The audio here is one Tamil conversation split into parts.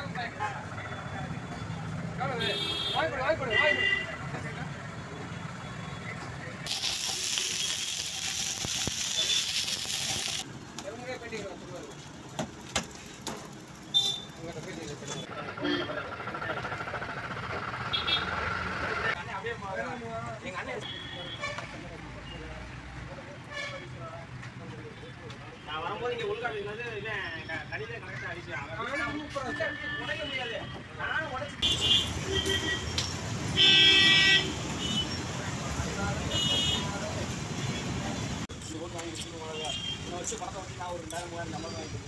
நான் வரும்போது இங்க உள்காட்டு வந்து இவன் க- கடிதம் கரெக்டா அடிச்சு அவன் உடைக்க முடியாது நானும் உடைச்சு வச்சு படத்தை வச்சு நான் ஒரு ரெண்டாயிரம் மூவாயிரம் நம்பர் வாங்கி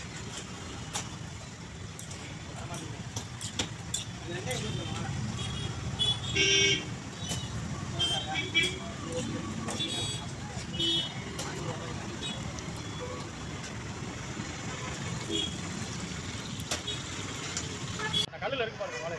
கல்லுல இருக்கு பாருங்க வாழையில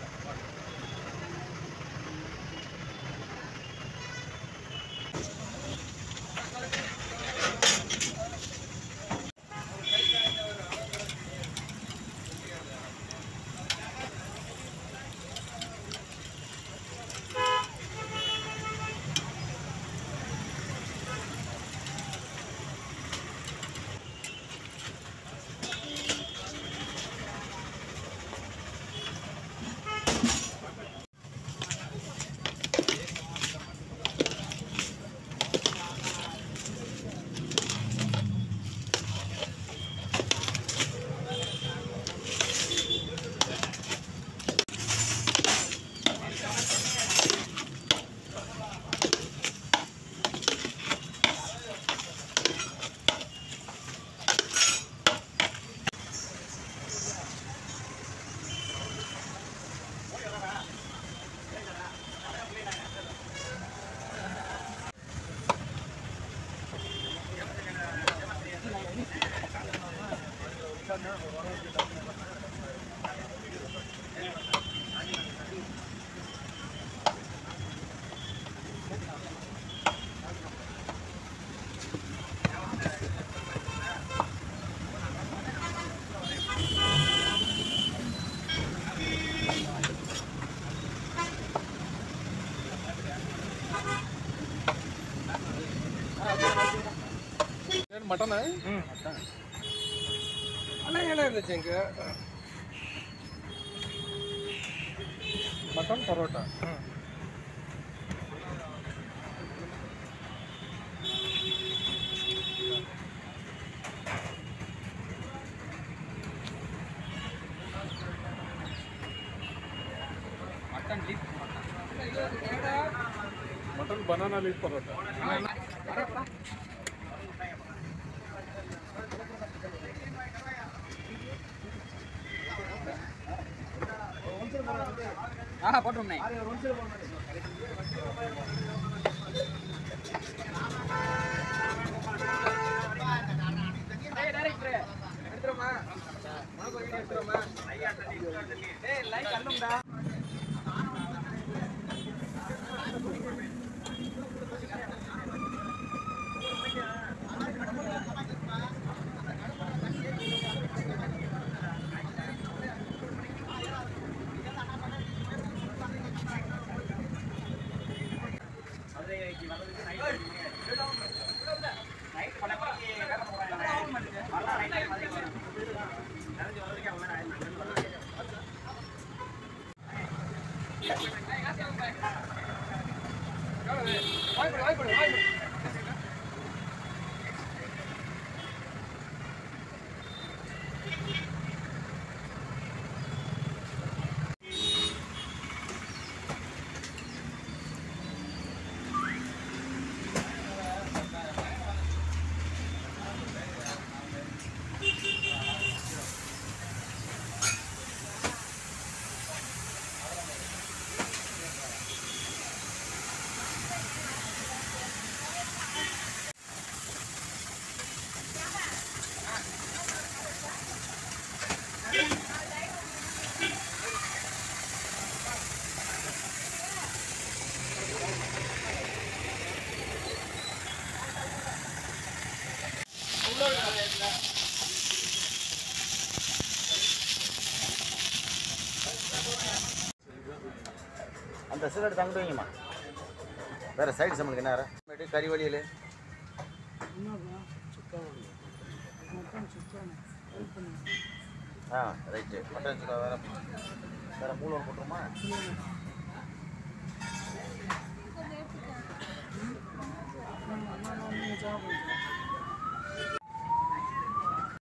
மட்டனா அண்ணா என்ன இருந்துச்சு இங்க mutton parotta mutton banana leaf parotta ஆஹா போட்டுருந்தேன் பார்சல் எடுத்து அங்கிட்டு வைங்கம்மா வேறு சைடு சம்பளுக்கு என்ன வேறு கறி வழியில் ஆ ரைட்டு மட்டன் சுக்கா வேறு வேறு மூணு ஒன்று போட்டுருமா நான் நான் நீங்கள் சாப்பிடுங்க